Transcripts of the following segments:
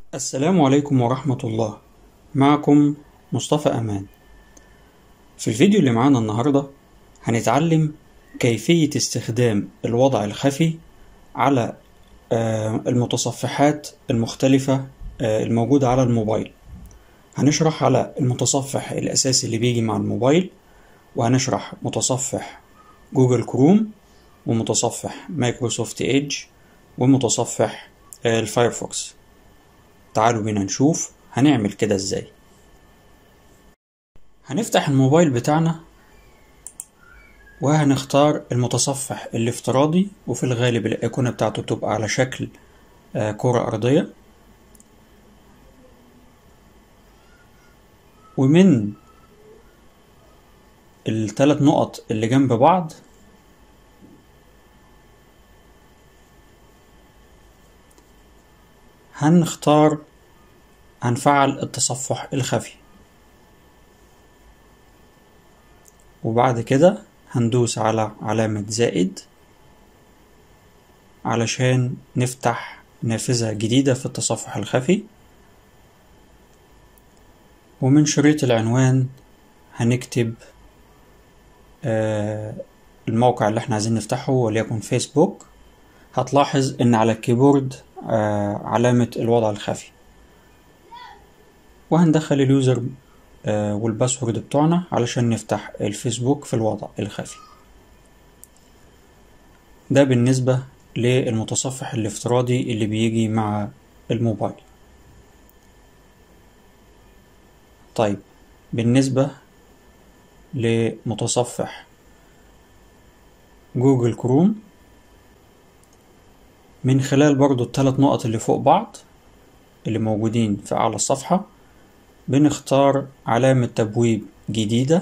السلام عليكم ورحمة الله معكم مصطفى أمان في الفيديو اللي معانا النهاردة هنتعلم كيفية استخدام الوضع الخفي على آه، المتصفحات المختلفة آه، الموجودة على الموبايل هنشرح على المتصفح الأساسي اللي بيجي مع الموبايل وهنشرح متصفح جوجل كروم ومتصفح مايكروسوفت ايدج ومتصفح آه، الفايرفوكس تعالوا بينا نشوف هنعمل كده ازاي هنفتح الموبايل بتاعنا وهنختار المتصفح الافتراضي وفي الغالب الأيقونة بتاعته بتبقى على شكل آه، كرة أرضية ومن الثلاث نقط اللي جنب بعض هنختار هنفعل التصفح الخفي وبعد كده هندوس على علامة زائد علشان نفتح نافذة جديدة في التصفح الخفي ومن شريط العنوان هنكتب آه، الموقع اللي احنا عايزين نفتحه وليكن فيسبوك هتلاحظ ان على الكيبورد آه، علامة الوضع الخفي وهندخل اليوزر آه، والباسورد بتوعنا علشان نفتح الفيسبوك في الوضع الخفي ده بالنسبة للمتصفح الافتراضي اللي بيجي مع الموبايل طيب بالنسبة لمتصفح جوجل كروم من خلال برضو الثلاث نقط اللي فوق بعض اللي موجودين في أعلى الصفحة بنختار علامة تبويب جديدة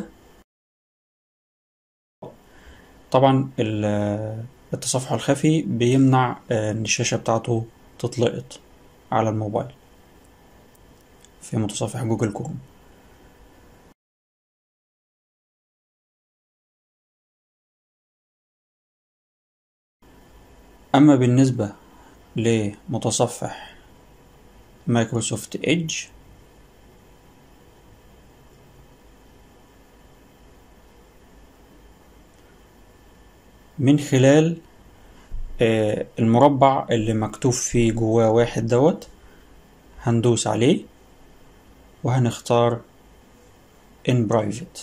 طبعا ال- التصفح الخفي بيمنع آه، ان الشاشة بتاعته تتلقط على الموبايل في متصفح جوجل كروم أما بالنسبة لمتصفح مايكروسوفت ايدج من خلال آه، المربع اللي مكتوب فيه جواه واحد دوت هندوس عليه وهنختار in private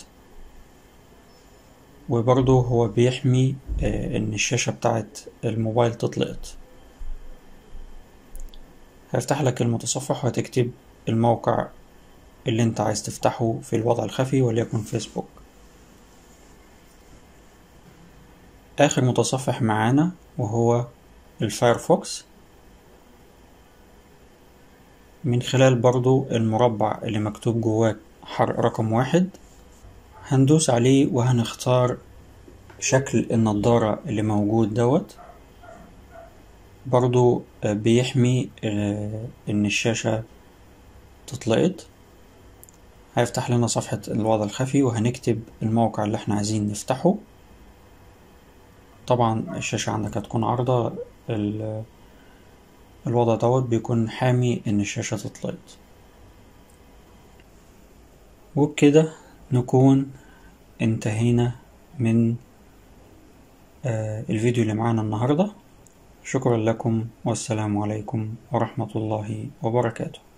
وبرضه هو بيحمي آه، ان الشاشة بتاعت الموبايل تتلقط هيفتح لك المتصفح وهتكتب الموقع اللي انت عايز تفتحه في الوضع الخفي وليكن فيسبوك آخر متصفح معانا وهو الفايرفوكس من خلال برضو المربع اللي مكتوب جواه حرف رقم واحد هندوس عليه وهنختار شكل النضارة اللي موجود دوت برضو آه، بيحمي آه، ان الشاشة تتلقط هيفتح لنا صفحة الوضع الخفي وهنكتب الموقع اللي احنا عايزين نفتحه طبعا الشاشة عندك هتكون عارضة ال- الوضع دوت بيكون حامي ان الشاشة تتلقط وبكده نكون انتهينا من آه، الفيديو اللي معانا النهاردة شكرا لكم والسلام عليكم ورحمة الله وبركاته